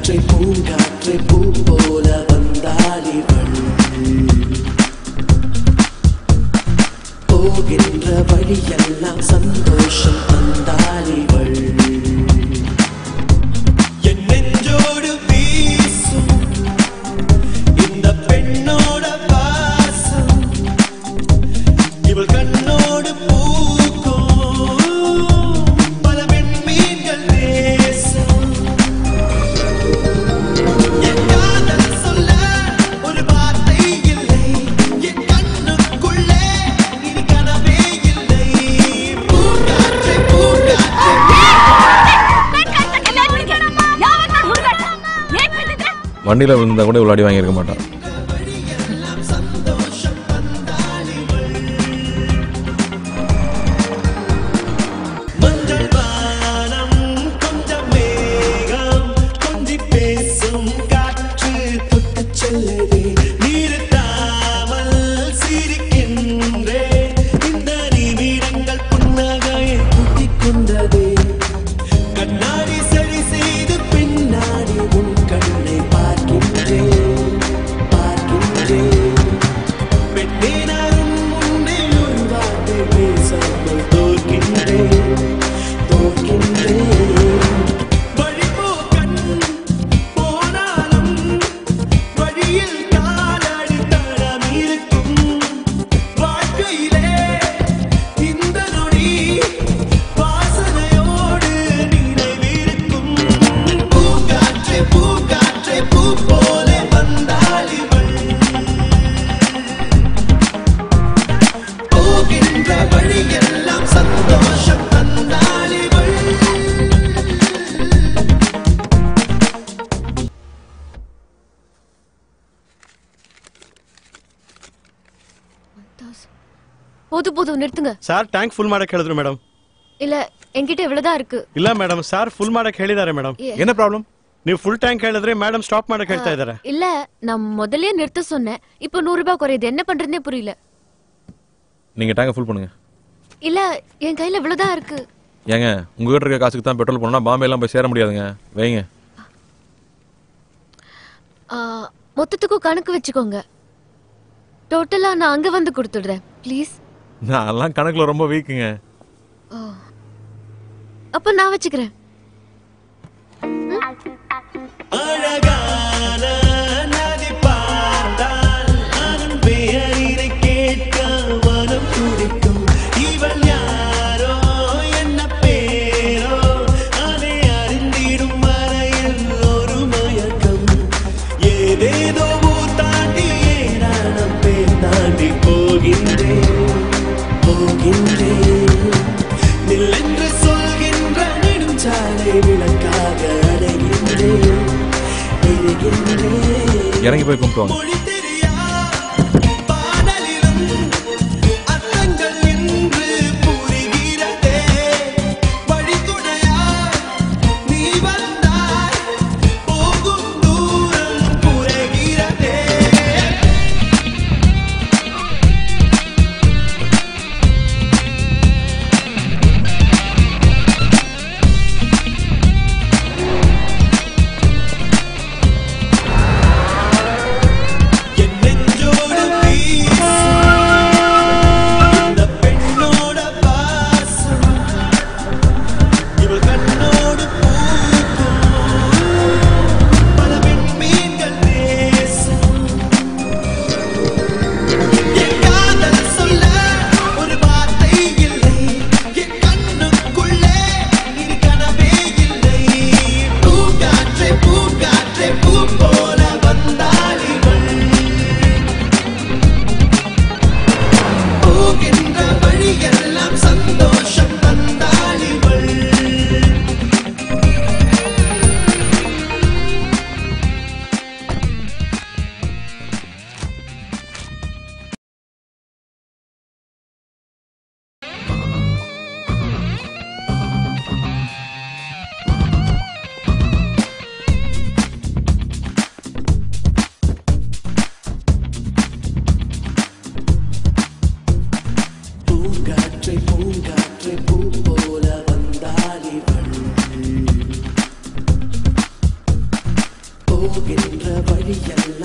பூங்காற்றை பூங்காற்றை பூ போல வந்தாளிவள் போகின்ற வழியெல்லாம் சந்தோஷம் தந்தாளிவள் என் நெஞ்சோடு வீசும் இந்த பெண்ணோட வாசம் இவள் கண்ணோடு பூக்கும் பல பெண்மீன்கள் நேசம் என் காதல் சொல்ல ஒரு வார்த்தை இல்லை என் கண்ணுக்குள்ளே இனி கனவே இல்லை பூங்காற்றை பூங்காற்றை வண்டியில் விழுந்தா கூட இவ்வளோ அடி வாங்கியிருக்க மாட்டான் மஞ்சள் வானம் கொஞ்சம் மேகம் கொஞ்சி பேசும் காற்று தொட்டுச் செல்லுதே நிறுத்தாமல் சிரிக்கின்றேன் இந்த நிமிடங்கள் புன்னகையை கூட்டிக் கொண்டதே கண்ணாடி சரி செய்து பின்னாடி உன் கண்ணை பார்க்கின்றேன் பார்க்கின்றேன் பெண்ணே நான் உன் முன்னே ஒரு வார்த்தை பேசாமல் தோற்கின்றேன் தோற்கின்றேன் வழிபோக்கன் போனாலும் வழியில் காலடி தடம் இருக்கும் வாழ்க்கையிலே இந்த நொடி வாசனையோடு நினைவிருக்கும் பூங்காற்றே பூங்காற்றே பூ போல வந்தாளிவள் போகின்ற வழியெல்லாம் சந்தோஷம் தந்தாளிவள் போதும் போதும் நிறுத்துங்க ಸರ್ ಟ್ಯಾಂಕ್ ಫುಲ್ ಮಾಡಕ್ ಹೇಳಿದ್ರು ಮೇಡಮ್ இல்ல என்கிட்ட இவ்வளவுதான் இருக்கு ಇಲ್ಲ ಮೇಡಮ್ ಸರ್ ಫುಲ್ ಮಾಡಕ್ ಹೇಳಿದ್ದಾರೆ ಮೇಡಮ್ ಏ- என்ன ப்ராப்ளம் ನೀವು ಫುಲ್ ಟ್ಯಾಂಕ್ ಹೇಳಿದ್ರೆ ಮೇಡಮ್ ಸ್ಟಾಪ್ ಮಾಡಕ್ ಹೇಳ್ತಾ ಇದ್ದಾರೆ இல்ல நான் முதல்லயே நிறுத்த சொன்னேன் இப்போ நூறு ரூபாய் குறையுது என்ன பண்றதுனே புரியல நீங்கள் டேங்கை ஃபுல் பண்ணுங்க இல்ல என் கையில இவ்வளவுதான் இருக்கு ஏங்க உங்ககிட்ட இருக்க காசுக்கு தான் பெட்ரோல் போனோம்னா பாம்பே எல்லாம் போய் சேர முடியாதுங்க வைங்க ஆ, மொத்தத்துக்கும் கணக்கு வச்சுக்கோங்க டோட்டலா நான் அங்க வந்து கொடுத்துடுறேன் ப்ளீஸ் நான் எல்லாம் கணக்கில் ரொம்ப வீக்குங்க அப்ப நான் வச்சுக்கிறேன் அழகான நதி பார்த்தால் அதன் பெயரினை கேட்க மனம் துடிக்கும் இவள் யாரோ என்ன பேரோ அதை அறிந்திடும் வரையில் ஒரு மயக்கம் ஏதேதோ ஊர் தாண்டி ஏராளம் பேர் தாண்டி போகின்றேன் போகின்றேன் நில்லென்று சொல்கின்ற நெடுஞ்சாலை விளக்காக அடைகின்றேன் எரிகின்றேன் இறங்கி போய் கும்பிட்டு வாங்க மொழி தெரியா பாடலிலும் அர்த்தங்கள் என்று புரிகிறதே வழித்துணையா நீ வந்தாய் போகும் தூரம் குறைகிறதே என் நெஞ்சோடு வீசும் இந்த பெண்ணோட வாசம் இவள் கண்ணோடு பூக்கும் பல பெண்மீன்கள் நேசம் என் காதல் சொல்ல ஒரு வார்த்தை இல்லை என் கண்ணுக்குள்ளே இனி கனவே இல்லை பூங்காற்றே பூங்காற்றே பூ போல வந்தாளிவள் போகின்ற வழியெல்லாம் சந்தோஷம் தந்தாளிவள் பூங்காற்றை பூங்காற்றை பூ போல வந்தாளிவள் வழியெல்லாம்